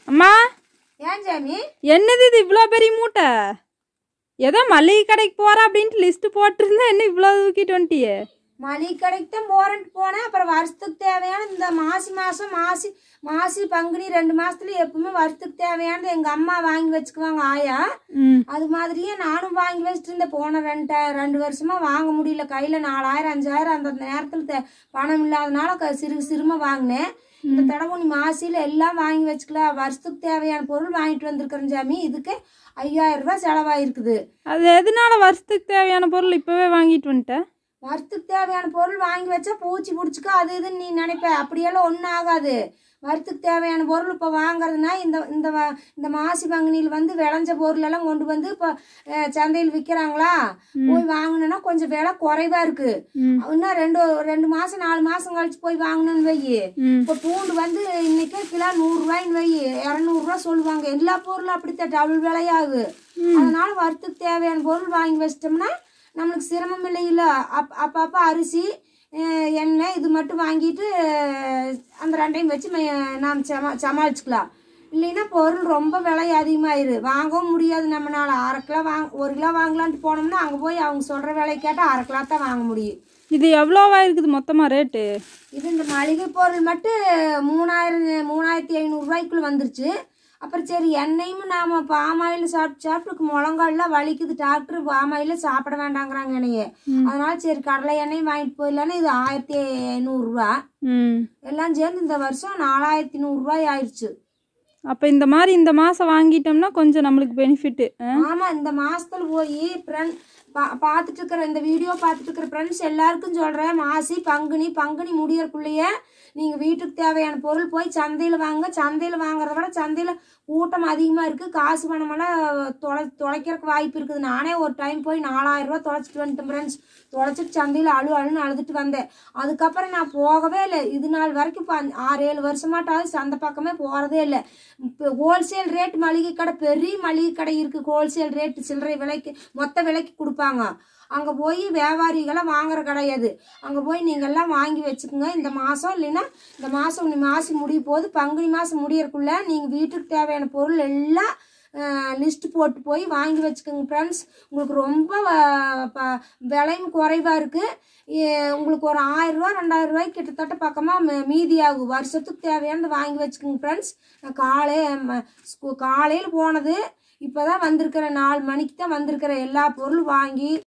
அம்மா ஏன் சாமி என்னது இது இவ்வளோ பெரிய மூட்டை ஏதோ மளிகை கடைக்கு போற அப்படின்ட்டு லிஸ்ட் போட்டிருந்தா என்ன இவ்வளோ தூக்கிட்டு வந்துட்டியே மளிகை கடைக்கு தான் போறேன்ட்டு போனேன் அப்புறம் வருஷத்துக்கு தேவையான இந்த மாசி மாசம் மாசி மாசி பங்குனி ரெண்டு மாசத்துல எப்பவுமே வருஷத்துக்கு தேவையானது எங்க அம்மா வாங்கி வச்சுக்குவாங்க ஆயா ம் அது மாதிரியே நானும் வாங்கி வச்சுட்டு இருந்தேன் போன ரெண்டு ரெண்டு வருஷமா வாங்க முடியல கையில நாலாயிரம் அஞ்சாயிரம் அந்த நேரத்துல தே- பணம் இல்லாதனால க- சிறு சிறும வாங்கினேன் இந்த தடவை நீ மாசியில எல்லாம் வாங்கி வச்சுக்கலாம் வருஷத்துக்கு தேவையான பொருள் வாங்கிட்டு வந்திருக்கிறேன் சாமி இதுக்கு ஐயாயிரம் ரூபாய் செலவாயிருக்குது அது எதனால வருஷத்துக்கு தேவையான பொருள் இப்போவே வாங்கிட்டு வந்துட்டேன் வறுத்துக்கு தேவையான பொருள் வாங்கி வச்சா பூச்சி பிடிச்சிக்க அது இதுன்னு நீ நினைப்ப அப்படியெல்லாம் ஒன்றும் ஆகாது வறுத்துக்கு தேவையான பொருள் இப்போ வாங்குறதுனா இந்த இந்த வ- இந்த மாசி பங்குனியில் வந்து விளைஞ்ச பொருள் எல்லாம் கொண்டு வந்து இப்போ சந்தையில் விற்கிறாங்களா போய் வாங்கினோன்னா கொஞ்சம் விலை குறைவா இருக்கு ம் இன்னும் ரெண்டு ரெண்டு மாசம் நாலு மாசம் கழிச்சு போய் வாங்கணும்னு வை ம் இப்போ பூண்டு வந்து இன்னைக்கே கிலோ நூறுரூவாயின்னு வை இரநூறுவா சொல்லுவாங்க எல்லா பொருளும் அப்படித்தான் டபுள் விலையாகு அதனால வறுத்துக்கு தேவையான பொருள் வாங்கி வச்சிட்டோம்னா நம்மளுக்கு சிரமம் இல்லையில அப் அப்பப்போ அரிசி அஹ், எண்ணெய் இது மட்டும் வாங்கிட்டு அஹ், அந்த ரெண்டையும் வச்சு மே- நாம் சமா சமாளிச்சுக்கலாம் இல்லைன்னா பொருள் ரொம்ப விலை அதிகமாயிரு வாங்கவும் முடியாது நம்மளால அரை கிலோ வாங்க ஒரு கிலோ வாங்கலான்ட்டு போனோம்னா அங்கே போய் அவங்க சொல்கிற விலை கேட்டால் அரை கிலோ தான் வாங்க முடியும் இது எவ்வளோவா இருக்குது மொத்தமாக ரேட்டு இது இந்த மளிகை பொருள் மட்டும் மூணாயிரம் மூணாயிரத்தி ஐநூறுரூவாய்க்குள்ள வந்துருச்சு அப்புறம் சரி எண்ணெயும் நாம் பாமாயில் சாப்பிட்டு சாப்பிட்டு முழங்கால்லாம் வலிக்குது டாக்டர் பாமாயில் சாப்பிட வேண்டாங்கிறாங்க என்னைய அதனால சரி கடலை எண்ணெயும் வாங்கிட்டு போயிடலான்னு இது ஆயிரத்தி ஐநூறுரூவா ம் எல்லாம் சேர்ந்து இந்த வருஷம் நாலாயிரத்தி நூறுரூவாய் ஆயிடுச்சு அப்போ இந்த மாதிரி இந்த மாதம் வாங்கிட்டோம்னா கொஞ்சம் நம்மளுக்கு பெனிஃபிட்டு ஆமாம் இந்த மாசத்துல போய் ஃப்ரெண்ட் பா பார்த்துட்டு இருக்கிற இந்த வீடியோ பார்த்துட்டு இருக்கிற ஃப்ரெண்ட்ஸ் எல்லாருக்கும் சொல்கிறேன் மாசி பங்குனி பங்குனி முடியறக்குள்ளேயே நீங்கள் வீட்டுக்கு தேவையான பொருள் போய் சந்தையில் வாங்க சந்தையில் வாங்குறத விட சந்தையில் கூட்டம் அதிகமாக இருக்குது காசு பணமெல்லாம் தொலை தொலைக்கிறதுக்கு வாய்ப்பு இருக்குது நானே ஒரு டைம் போய் நாலாயிரம் ரூபாய் தொலைச்சிட்டு வந்துட்டேன் ஃப்ரெண்ட்ஸ் தொலைச்சிட்டு சந்தையில் அழு அழுன்னு அழுதுட்டு வந்தேன் அதுக்கப்புறம் நான் போகவே இல்லை இது நாள் வரைக்கும் இப்போ அஞ்சு- ஆறு ஏழு வருஷமாட்டாவது சந்தை பக்கமே போகிறதே இல்லை இப்போ ஹோல்சேல் ரேட் மளிகை கடை பெரிய மளிகை கடை இருக்குது ஹோல்சேல் ரேட் சில்லறை விலைக்கு மொத்த விலைக்கு கொடுப்பாங்க அங்கே போய் வியாபாரிகளை வாங்குற கிடையாது அங்கே போய் நீங்கள்லாம் வாங்கி வச்சுக்கோங்க இந்த மாதம் இல்லைன்னா இந்த மாதம் மாசி முடிய போது பங்குனி மாதம் முடியறக்குள்ள நீங்கள் வீட்டுக்கு தேவையான பொருள் எல்லாம் லிஸ்ட் போட்டு போய் வாங்கி வச்சுக்கோங்க ஃப்ரெண்ட்ஸ் உங்களுக்கு ரொம்ப வ- ப- விலையும் குறைவாக இருக்குது உங்களுக்கு ஒரு ஆயிரம் ரூபா ரெண்டாயிரம் ரூபாய்க்கு கிட்டத்தட்ட பக்கமாக மீதி ஆகும் வருஷத்துக்கு தேவையானது வாங்கி வச்சுக்கோங்க ஃப்ரெண்ட்ஸ் நான் காலை ம- ஸ்கூ- காலையில் போனது இப்போ தான் வந்திருக்கிற நாலு மணிக்கு தான் வந்திருக்கிற எல்லா பொருளும் வாங்கி